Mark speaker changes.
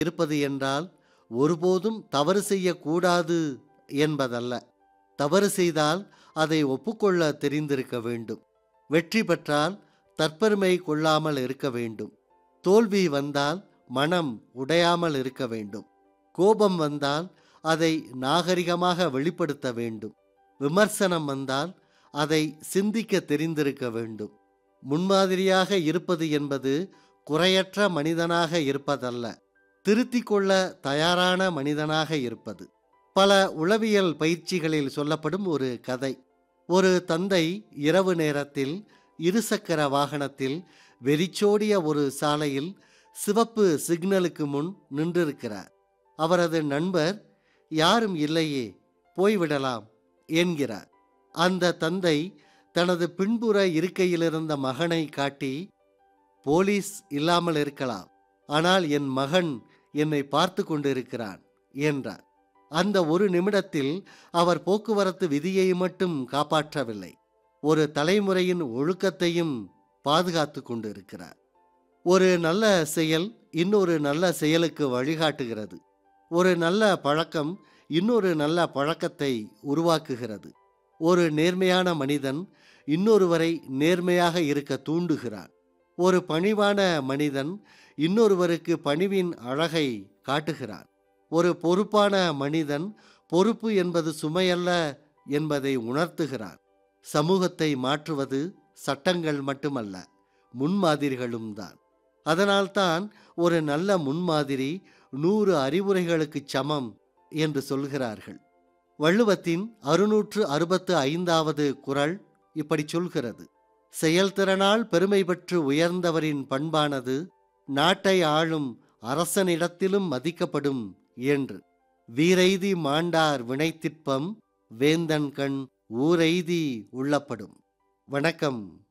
Speaker 1: இருப்பது என்றால் ஒருபோதும் தவறு செய்யக்கூடாது என்பதல்ல தவறு செய்தால் அதை ஒப்புக்கொள்ள தெரிந்திருக்க வேண்டும் வெற்றி பெற்றால் தற்பெருமை கொள்ளாமல் இருக்க வேண்டும் தோல்வி வந்தால் மனம் உடையாமல் இருக்க வேண்டும் கோபம் வந்தால் அதை நாகரிகமாக வெளிப்படுத்த வேண்டும் விமர்சனம் வந்தால் அதை சிந்திக்க தெரிந்திருக்க வேண்டும் முன்மாதிரியாக இருப்பது என்பது குறையற்ற மனிதனாக இருப்பதல்ல திருத்திக் கொள்ள தயாரான மனிதனாக இருப்பது பல உளவியல் பயிற்சிகளில் சொல்லப்படும் ஒரு கதை ஒரு தந்தை இரவு நேரத்தில் இருசக்கர வாகனத்தில் வெறிச்சோடிய ஒரு சாலையில் சிவப்பு சிக்னலுக்கு முன் நின்றிருக்கிறார் அவரது நண்பர் யாரும் இல்லையே போய்விடலாம் என்கிறார் அந்த தந்தை தனது பின்புற இருக்கையிலிருந்த மகனை காட்டி போலீஸ் இல்லாமல் இருக்கலாம் ஆனால் என் மகன் என்னை பார்த்து கொண்டிருக்கிறான் என்றார் அந்த ஒரு நிமிடத்தில் அவர் போக்குவரத்து விதியை மட்டும் காப்பாற்றவில்லை ஒரு தலைமுறையின் ஒழுக்கத்தையும் பாதுகாத்து கொண்டிருக்கிறார் ஒரு நல்ல செயல் இன்னொரு நல்ல செயலுக்கு வழிகாட்டுகிறது ஒரு நல்ல பழக்கம் இன்னொரு நல்ல பழக்கத்தை உருவாக்குகிறது ஒரு நேர்மையான மனிதன் இன்னொருவரை நேர்மையாக இருக்க தூண்டுகிறான் ஒரு பணிவான மனிதன் இன்னொருவருக்கு பணிவின் அழகை காட்டுகிறான் ஒரு பொறுப்பான மனிதன் பொறுப்பு என்பது சுமையல்ல என்பதை உணர்த்துகிறான் சமூகத்தை மாற்றுவது சட்டங்கள் மட்டுமல்ல முன்மாதிரிகளும் தான் அதனால்தான் ஒரு நல்ல முன்மாதிரி நூறு அறிவுரைகளுக்கு சமம் என்று சொல்கிறார்கள் வள்ளுவத்தின் அறுநூற்று அறுபத்து ஐந்தாவது குறள் இப்படி சொல்கிறது செயல்திறனால் பெருமை பெற்று உயர்ந்தவரின் பண்பானது நாட்டை ஆளும் அரசனிடத்திலும் மதிக்கப்படும் என்று வீரெய்தி மாண்டார் வினைத்திற்பம் வேந்தன் கண் ஊரெய்தி உள்ளப்படும் வணக்கம்